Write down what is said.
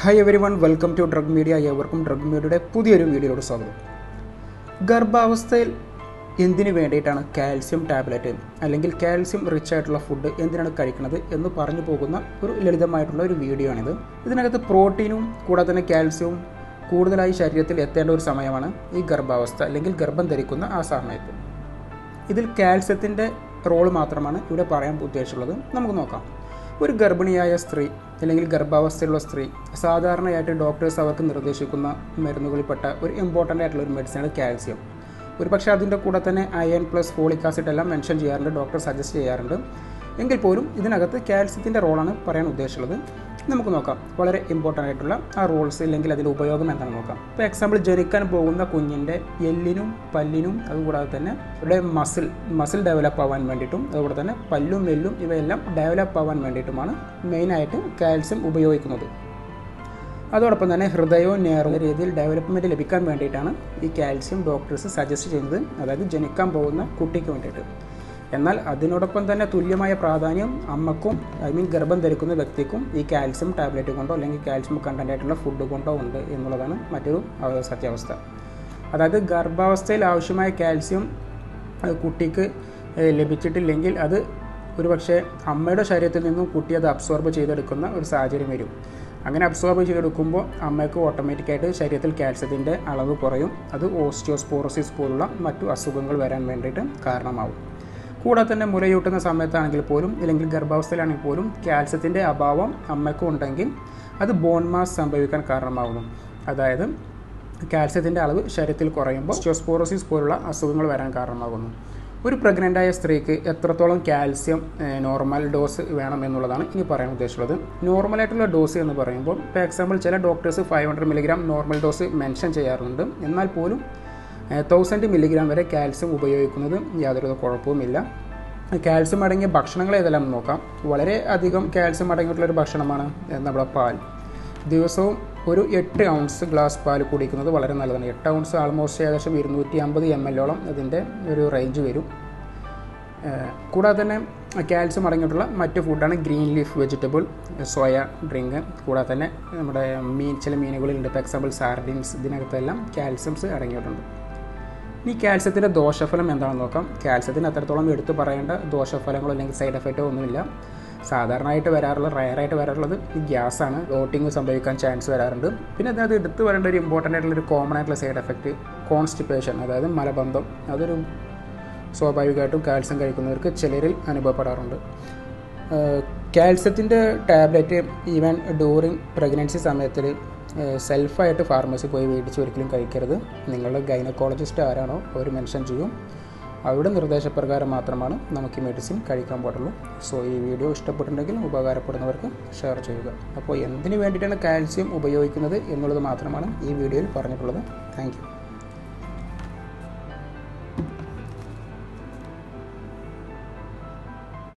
hi everyone welcome to drug media ഏവർക്കും drug മീഡിയയുടെ പുതിയൊരു വീഡിയോയോട് സ്വാഗതം ഗർഭാവസ്ഥയിൽ എന്തിനു വേണ്ടിയിട്ടാണ് കാൽസ്യം ടാബ്ലറ്റ് അല്ലെങ്കിൽ കാൽസ്യം റിച്ച് ആയിട്ടുള്ള ഫുഡ് എന്തിനാണ് കഴിക്കുന്നത് എന്ന് പറഞ്ഞു പോകുന്ന ഒരു ലളിതമായിട്ടുള്ള ഒരു വീഡിയോ ആണിത് ഇതിനകത്ത് പ്രോട്ടീനും കൂടാതെ തന്നെ കാൽസ്യവും കൂടുതലായി ശരീരത്തിൽ എത്തേണ്ട ഒരു സമയമാണ് ഈ ഗർഭാവസ്ഥ അല്ലെങ്കിൽ ഗർഭം ധരിക്കുന്ന ആ സമയത്ത് ഇതിൽ കാൽസ്യത്തിൻ്റെ റോൾ മാത്രമാണ് ഇവിടെ പറയാൻ ഉദ്ദേശിച്ചുള്ളത് നമുക്ക് നോക്കാം ഒരു ഗർഭിണിയായ സ്ത്രീ അല്ലെങ്കിൽ ഗർഭാവസ്ഥയിലുള്ള സ്ത്രീ സാധാരണയായിട്ട് ഡോക്ടേഴ്സ് അവർക്ക് നിർദ്ദേശിക്കുന്ന മരുന്നുകളിൽപ്പെട്ട ഒരു ഇമ്പോർട്ടൻ്റ് ആയിട്ടുള്ള ഒരു മെഡിസിനാണ് കാൽസ്യം ഒരു പക്ഷേ അതിൻ്റെ കൂടെ തന്നെ അയൺ പ്ലസ് ഫോളിക് ആസിഡ് എല്ലാം മെൻഷൻ ചെയ്യാറുണ്ട് ഡോക്ടർ സജസ്റ്റ് ചെയ്യാറുണ്ട് എങ്കിൽ പോലും ഇതിനകത്ത് കാൽസ്യത്തിൻ്റെ റോളാണ് പറയാൻ ഉദ്ദേശിച്ചുള്ളത് നമുക്ക് നോക്കാം വളരെ ഇമ്പോർട്ടൻ്റ് ആയിട്ടുള്ള ആ റോൾസ് അല്ലെങ്കിൽ അതിൻ്റെ ഉപയോഗം എന്താണെന്ന് നോക്കാം ഇപ്പോൾ എക്സാമ്പിൾ ജനിക്കാൻ പോകുന്ന കുഞ്ഞിൻ്റെ എല്ലിനും പല്ലിനും അതുകൂടാതെ തന്നെ ഇവിടെ മസിൽ മസിൽ ഡെവലപ്പ് ആവാൻ വേണ്ടിയിട്ടും അതുപോലെ തന്നെ പല്ലും എല്ലും ഇവയെല്ലാം ഡെവലപ്പ് ആവാൻ വേണ്ടിയിട്ടുമാണ് മെയിനായിട്ട് കാൽസ്യം ഉപയോഗിക്കുന്നത് അതോടൊപ്പം തന്നെ ഹൃദയവും നേറുന്ന രീതിയിൽ ഡെവലപ്മെൻറ്റ് ലഭിക്കാൻ വേണ്ടിയിട്ടാണ് ഈ കാൽസ്യം ഡോക്ടേഴ്സ് സജസ്റ്റ് ചെയ്യുന്നത് അതായത് ജനിക്കാൻ പോകുന്ന കുട്ടിക്ക് വേണ്ടിയിട്ട് എന്നാൽ അതിനോടൊപ്പം തന്നെ തുല്യമായ പ്രാധാന്യം അമ്മക്കും ഐ മീൻ ഗർഭം ധരിക്കുന്ന വ്യക്തിക്കും ഈ കാൽസ്യം ടാബ്ലറ്റ് കൊണ്ടോ അല്ലെങ്കിൽ കാൽസ്യം കണ്ടൻ്റ് ആയിട്ടുള്ള ഫുഡ് കൊണ്ടോ ഉണ്ട് എന്നുള്ളതാണ് മറ്റൊരു അവ- സത്യാവസ്ഥ അതായത് ഗർഭാവസ്ഥയിൽ ആവശ്യമായ കാൽസ്യം അത് കുട്ടിക്ക് ഏഹ്, ലഭിച്ചിട്ടില്ലെങ്കിൽ അത് ഒരുപക്ഷെ അമ്മയുടെ ശരീരത്തിൽ നിന്നും കുട്ടി അത് അബ്സോർബ് ചെയ്തെടുക്കുന്ന ഒരു സാഹചര്യം വരും അങ്ങനെ അബ്സോർബ് ചെയ്തെടുക്കുമ്പോൾ അമ്മയ്ക്ക് ഓട്ടോമാറ്റിക്കായിട്ട് ശരീരത്തിൽ കാൽസ്യത്തിൻ്റെ അളവ് കുറയും അത് ഓസ്റ്റിയോസ്പോറോസിസ് പോലുള്ള മറ്റു അസുഖങ്ങൾ വരാൻ വേണ്ടിയിട്ട് കാരണമാവും കൂടാതെ തന്നെ മുലയൂട്ടുന്ന സമയത്താണെങ്കിൽ പോലും അല്ലെങ്കിൽ ഗർഭാവസ്ഥയിലാണെങ്കിൽ പോലും കാൽസ്യത്തിൻ്റെ അഭാവം അമ്മയ്ക്കും ഉണ്ടെങ്കിൽ അത് ബോൺ മാസ് സംഭവിക്കാൻ കാരണമാകുന്നു അതായത് കാൽസ്യത്തിൻ്റെ അളവ് ശരീരത്തിൽ കുറയുമ്പോൾ ഓസ്റ്റിയോസ്പോറോസിസ് പോലുള്ള അസുഖങ്ങൾ വരാൻ കാരണമാകുന്നു ഒരു പ്രഗ്നൻ്റായ സ്ത്രീക്ക് എത്രത്തോളം കാൽസ്യം ഏഹ്, നോർമൽ ഡോസ് വേണം എന്നുള്ളതാണ് ഇനി പറയാൻ ഉദ്ദേശിച്ചുള്ളത് നോർമലായിട്ടുള്ള ഡോസ് എന്ന് പറയുമ്പോൾ ഇപ്പോൾ എക്സാമ്പിൾ ചില doctors five hundred milligram normal dose mention ചെയ്യാറുണ്ട് എന്നാൽ പോലും തൗസൻഡ് മില്ലിഗ്രാം വരെ കാൽസ്യം ഉപയോഗിക്കുന്നത് യാതൊരു കുഴപ്പവുമില്ല കാൽസ്യം അടങ്ങിയ ഭക്ഷണങ്ങൾ ഏതെല്ലാം എന്ന് നോക്കാം വളരെ അധികം കാൽസ്യം അടങ്ങിയിട്ടുള്ള ഒരു ഭക്ഷണമാണ് ഏഹ്, നമ്മുടെ പാൽ ദിവസവും ഒരു എട്ട് ഔൺസ് ഗ്ലാസ് പാൽ കുടിക്കുന്നത് വളരെ നല്ലതാണ് എട്ട് ഔൺസ് ആൾമോസ്റ്റ് ഏകദേശം ഇരുന്നൂറ്റി അമ്പത് എം എല്ലോളം അതിൻ്റെ ഒരു റേഞ്ച് വരും ഏഹ് കൂടാതെ തന്നെ കാൽസ്യം അടങ്ങിയിട്ടുള്ള മറ്റ് ഫുഡാണ് green leaf vegetable soya drink കൂടാതെ തന്നെ നമ്മുടെ മീൻ ചില മീനുകളിലുണ്ട് ഇപ്പോൾ എക്സാമ്പിൾ സാർഡിൻസ് ഇതിനകത്തെല്ലാം കാൽസ്യംസ് അടങ്ങിയിട്ടുണ്ട് ഇനി കാൽസ്യത്തിൻ്റെ ദോഷഫലം എന്താണെന്ന് നോക്കാം കാൽസ്യത്തിന് അത്രത്തോളം എടുത്തു പറയേണ്ട ദോഷഫലങ്ങളോ അല്ലെങ്കിൽ സൈഡ് എഫക്റ്റോ ഒന്നുമില്ല സാധാരണയായിട്ട് വരാറുള്ള റയറായിട്ട് വരാറുള്ളത് ഈ ഗ്യാസാണ് റോട്ടിങ് സംഭവിക്കാൻ ചാൻസ് വരാറുണ്ട് പിന്നെ അതിനകത്ത് എടുത്തു പറയേണ്ട ഒരു ഇമ്പോർട്ടൻ്റ് ആയിട്ടുള്ള ഒരു കോമൺ ആയിട്ടുള്ള സൈഡ് എഫക്റ്റ് കോൺസ്റ്റിപ്പേഷൻ അതായത് മലബന്ധം അതൊരു സ്വാഭാവികമായിട്ടും കാൽസ്യം കഴിക്കുന്നവർക്ക് ചിലരിൽ അനുഭവപ്പെടാറുണ്ട് കാൽസ്യത്തിൻ്റെ ടാബ്ലറ്റ് ഈവൻ ഡ്യൂറിങ് പ്രഗ്നൻസി സമയത്തിൽ സെൽഫായിട്ട് ഫാർമസി പോയി മേടിച്ച് ഒരിക്കലും കഴിക്കരുത് നിങ്ങളുടെ ഗൈനക്കോളജിസ്റ്റ് ആരാണോ അവർ മെൻഷൻ ചെയ്യും അവരുടെ നിർദ്ദേശപ്രകാരം മാത്രമാണ് നമുക്ക് ഈ മെഡിസിൻ കഴിക്കാൻ പാടുള്ളൂ സോ ഈ വീഡിയോ ഇഷ്ടപ്പെട്ടിട്ടുണ്ടെങ്കിൽ ഉപകാരപ്പെടുന്നവർക്ക് ഷെയർ ചെയ്യുക അപ്പോൾ എന്തിനു വേണ്ടിയിട്ടാണ് കാൽസ്യം ഉപയോഗിക്കുന്നത് എന്നുള്ളത് മാത്രമാണ് ഈ വീഡിയോയിൽ പറഞ്ഞിട്ടുള്ളത് താങ്ക്